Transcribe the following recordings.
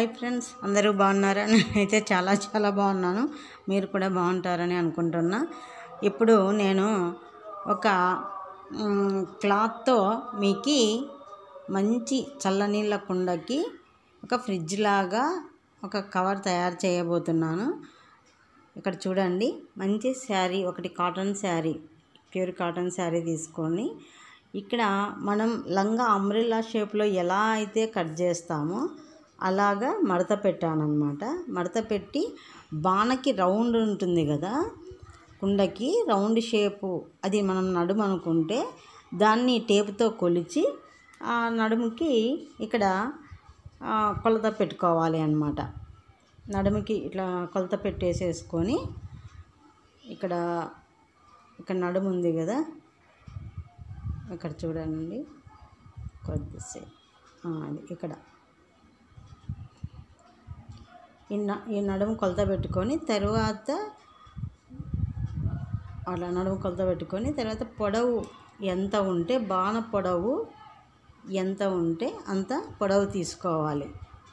hi friends అందరూ బాగున్నారా నేనైతే చాలా చాలా బాగున్నాను మీరు కూడా బాగుంటారని అనుకుంటున్నా ఇప్పుడు నేను ఒక మ్, క్లాత్తో మీకు మంచి చల్లనీళ్ళ కుండకి ఒక ఫ్రిడ్జ్ లాగా ఒక కవర్ తయారు చేయబోతున్నాను ఇక్కడ చూడండి మంచి శారీ ఒకటి cotton sari pure cotton sari తీసుకొని ఇక్కడ మనం లంగా అంబ్రిల్లా షేప్లో ఎలా అయితే కట్ చేస్తామో అలాగా మడత పెట్టానన్నమాట మడత పెట్టి బాణకి రౌండ్ ఉంటుంది కదా కుండకి రౌండ్ షేపు అది మనం నడుము అనుకుంటే దాన్ని టేపుతో కొలిచి ఆ నడుముకి ఇక్కడ ఆ, కొలత పెట్టుకోవాలి అన్నమాట నడుముకి ఇట్లా కొలత పెట్టేసేసుకొని ఇక్కడ ఇక్కడ నడుము ఉంది కదా ఇక్కడ చూడండి కొద్దిసేపు ఆ, అది ఇక్కడ ఈ న ఈ నడుము కొలత పెట్టుకొని తర్వాత అలా నడుము కొలత పెట్టుకొని తర్వాత పొడవు ఎంత ఉంటే బాణ పొడవు ఎంత ఉంటే అంత పొడవు తీసుకోవాలి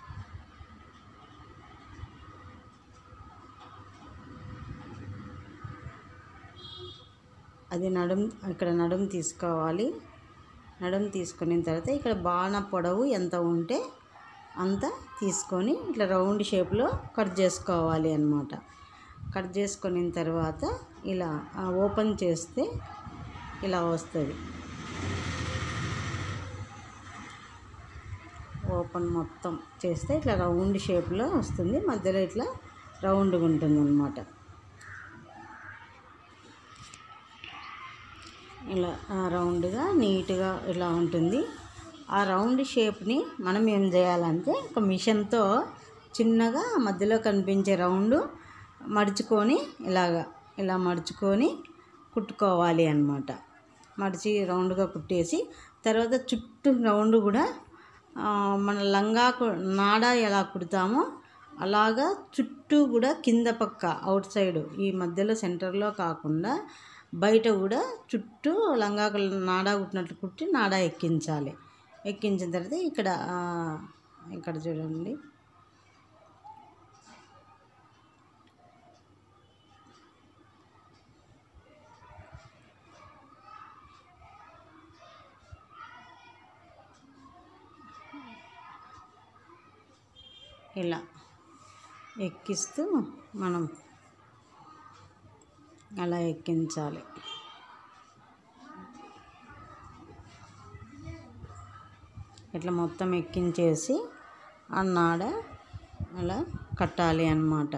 అది నడుం ఇక్కడ నడుం తీసుకోవాలి నడుం తీసుకున్న తర్వాత ఇక్కడ బాణ పొడవు ఎంత ఉంటే అంత తీసుకొని ఇట్లా రౌండ్ షేప్లో కట్ చేసుకోవాలి అన్నమాట కట్ చేసుకున్న తర్వాత ఇలా ఆ, ఓపెన్ చేస్తే ఇలా వస్తుంది ఓపెన్ మొత్తం చేస్తే ఇట్లా రౌండ్ షేప్లో వస్తుంది మధ్యలో ఇట్లా రౌండ్గా ఉంటుంది అనమాట ఇలా ఆ, రౌండ్గా నీట్గా ఇలా ఉంటుంది ఆ రౌండ్ షేప్ని మనం ఏం చేయాలంటే ఒక మిషన్తో చిన్నగా మధ్యలో కనిపించే రౌండ్ మడుచుకొని ఇలాగా ఇలా మడుచుకొని కుట్టుకోవాలి అన్నమాట మడిచి రౌండ్గా కుట్టేసి తర్వాత చుట్టూ రౌండ్ కూడా ఆ, మన లంగాకు నాడ ఎలా కుడతామో అలాగా చుట్టూ కూడా కింద పక్క అవుట్ సైడ్ ఈ మధ్యలో సెంటర్లో కాకుండా బయట కూడా చుట్టూ లంగాకు నాడా కుట్టినట్లు కుట్టి నాడా ఎక్కించాలి ఎక్కించిన తర్వాత ఇక్కడ ఆ, ఇక్కడ చూడండి ఇలా ఎక్కిస్తూ మనం అలా ఎక్కించాలి ఇట్లా మొత్తం ఎక్కించేసి ఆ నాడ అలా కట్టాలి అన్నమాట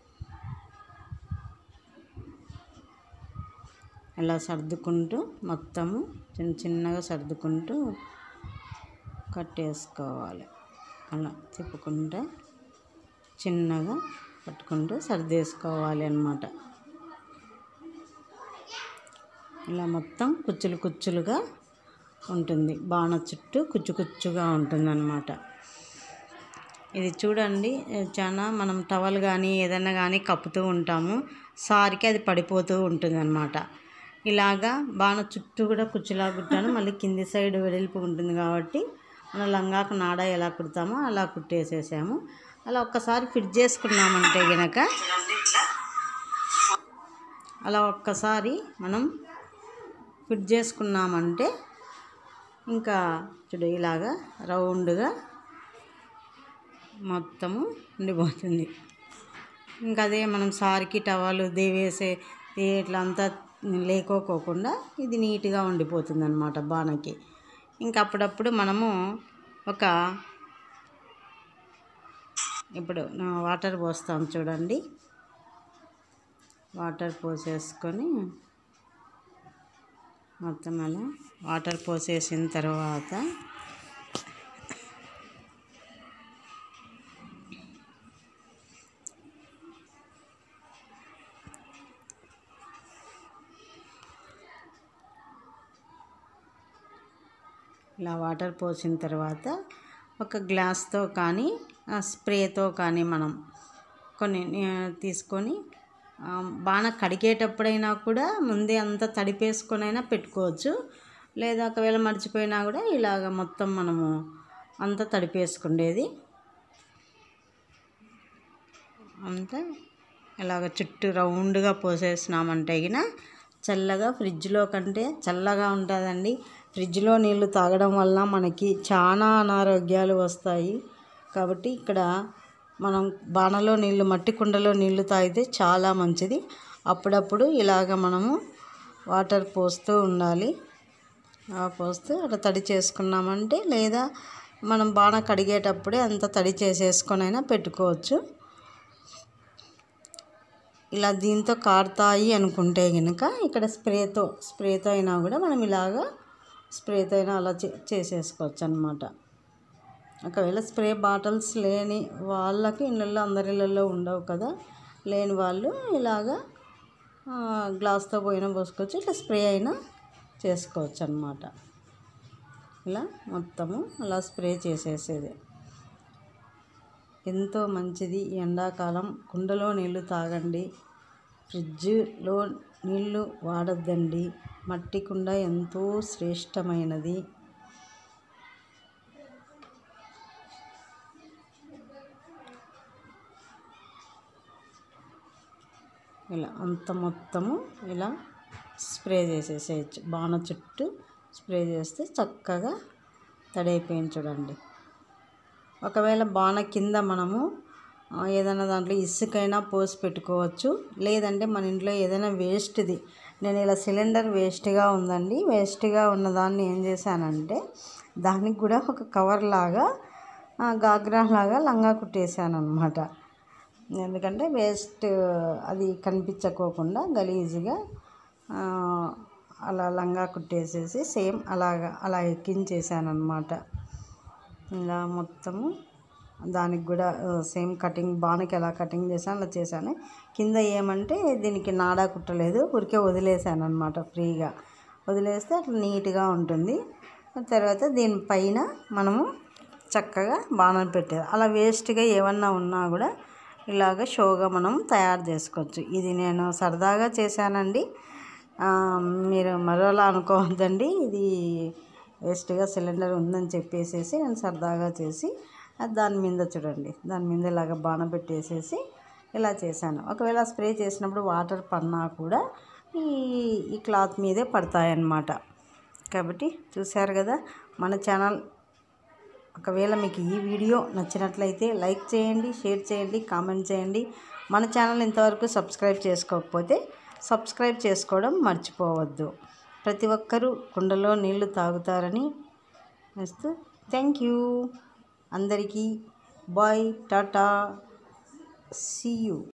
ఇలా సర్దుకుంటూ మొత్తము చిన్న చిన్నగా సర్దుకుంటూ కట్టేసుకోవాలి అలా తిప్పుకుంటే చిన్నగా పట్టుకుంటూ సర్దేసుకోవాలి అన్నమాట ఇలా మొత్తం కుచ్చులు కుచ్చులుగా ఉంటుంది బాణ చుట్టూ కుచ్చు కుచ్చుగా ఉంటుంది అనమాట ఇది చూడండి చాలా మనం టవల్ కానీ ఏదైనా కానీ కప్పుతూ ఉంటాము సారికి అది పడిపోతూ ఉంటుంది అనమాట ఇలాగా బాణ చుట్టూ కూడా కుచ్చులా కుట్టాను మళ్ళీ కింది సైడ్ వెడల్పు ఉంటుంది కాబట్టి మన లంగాకు నాడ ఎలా కుడతామో అలా కుట్టేసేసాము అలా ఒక్కసారి ఫిట్ చేసుకున్నామంటే గనక అలా ఒక్కసారి మనం ఫిట్ చేసుకున్నామంటే ఇంకా చూడు ఇలాగా రౌండ్గా మొత్తము ఉండిపోతుంది ఇంకా అదే మనం సారికి టవాలు దేవేసే ఇట్లా అంతా లేకోకోకుండా ఇది నీట్గా ఉండిపోతుంది అనమాట బాణకి ఇంకా అప్పుడప్పుడు మనము ఒక ఇప్పుడు నా వాటర్ పోస్తాం చూడండి వాటర్ పోసేసుకొని మొత్తం అలా వాటర్ పోసేసిన తర్వాత ఇలా వాటర్ పోసిన తర్వాత ఒక గ్లాస్తో కానీ ఆ స్ప్రేతో కానీ మనం కొన్ని ఆ, తీసుకొని ఆ, బాగా కడిగేటప్పుడైనా కూడా ముందే అంతా తడిపేసుకొని అయినా పెట్టుకోవచ్చు లేదా ఒకవేళ మర్చిపోయినా కూడా ఇలాగ మొత్తం మనము అంతా తడిపేసుకుండేది అంతా ఇలాగ చుట్టూ రౌండ్గా పోసేసినామంటే గిన చల్లగా ఫ్రిడ్జ్లో కంటే చల్లగా ఉంటుందండి ఫ్రిడ్జ్లో నీళ్ళు తాగడం వల్ల మనకి చాలా అనారోగ్యాలు వస్తాయి కాబట్టి ఇక్కడ మనం బాణలో నీళ్ళు మట్టి కుండలో నీళ్ళు తాగితే చాలా మంచిది అప్పుడప్పుడు ఇలాగ మనము వాటర్ పోస్తూ ఉండాలి ఆ పోస్తూ అట్లా తడి చేసుకున్నామంటే లేదా మనం బాణ కడిగేటప్పుడే అంత తడి చేసేసుకొనైనా పెట్టుకోవచ్చు ఇలా దీంతో కారుతాయి అనుకుంటే కనుక ఇక్కడ స్ప్రేతో స్ప్రేతో అయినా కూడా మనం ఇలాగా స్ప్రేతో అయినా అలా చే చేసేసుకోవచ్చు అనమాట ఒకవేళ స్ప్రే బాటిల్స్ లేని వాళ్ళకి ఇళ్ళల్లో అందరి ఇళ్ళల్లో ఉండవు కదా లేని వాళ్ళు ఇలాగా ఆ, గ్లాస్తో పోయినా పోసుకోవచ్చు ఇట్లా స్ప్రే అయినా చేసుకోవచ్చు అనమాట ఇలా మొత్తము అలా స్ప్రే చేసేసేది ఎంతో మంచిది ఈ ఎండాకాలం కుండలో నీళ్ళు తాగండి ఫ్రిడ్జ్లో నీళ్ళు వాడద్దండి మట్టి కుండ ఎంతో శ్రేష్టమైనది ఇలా అంత మొత్తము ఇలా స్ప్రే చేసేసేయచ్చు బాణ చుట్టూ స్ప్రే చేస్తే చక్కగా తడైపోయింది చూడండి ఒకవేళ బాణ కింద మనము ఆ, ఏదైనా దాంట్లో ఇసుకైనా పోసి పెట్టుకోవచ్చు లేదంటే మన ఇంట్లో ఏదైనా వేస్ట్ది నేను ఇలా సిలిండర్ వేస్ట్గా ఉందండి వేస్ట్గా ఉన్నదాన్ని ఏం చేశానంటే దానికి కూడా ఒక కవర్ లాగా ఆ, గాగ్రా లాగా లంగా కుట్టేశాను అనమాట ఎందుకంటే వేస్ట్ అది కనిపించకోకుండా గలీజ్గా ఆ, అలా లంగా కుట్టేసేసి సేమ్ అలాగా అలా ఎక్కించేసాను అనమాట ఇలా మొత్తము దానికి కూడా సేమ్ కటింగ్ బాణకి ఎలా కటింగ్ చేశాను అలా చేశాను కింద ఏమంటే దీనికి నాడా కుట్టలేదు ఊరికే వదిలేసాను అనమాట ఫ్రీగా వదిలేస్తే అట్లా నీట్గా ఉంటుంది తర్వాత దీనిపైన మనము చక్కగా బాణం పెట్టేది అలా వేస్ట్గా ఏమన్నా ఉన్నా కూడా ఇలాగ షోగా మనం తయారు చేసుకోవచ్చు ఇది నేను సరదాగా చేశానండి ఆ, మీరు మరోలా అనుకోవద్దండి ఇది వేస్ట్గా సిలిండర్ ఉందని చెప్పేసేసి నేను సరదాగా చేసి అది దాని మీద చూడండి దాని మీద ఇలాగ బాణ పెట్టేసేసి ఇలా చేశాను ఒకవేళ స్ప్రే చేసినప్పుడు వాటర్ పడినా కూడా ఈ ఈ క్లాత్ మీదే పడతాయన్నమాట కాబట్టి చూశారు కదా మన ఛానల్ ఒకవేళ మీకు ఈ వీడియో నచ్చినట్లయితే లైక్ చేయండి షేర్ చేయండి కామెంట్ చేయండి మన ఛానల్ ఇంతవరకు సబ్స్క్రైబ్ చేసుకోకపోతే సబ్స్క్రైబ్ చేసుకోవడం మర్చిపోవద్దు ప్రతి ఒక్కరూ కుండలో నీళ్లు తాగుతారని నెక్స్ట్ థ్యాంక్ యూ అందరికీ బాయ్ టాటా సీ యూ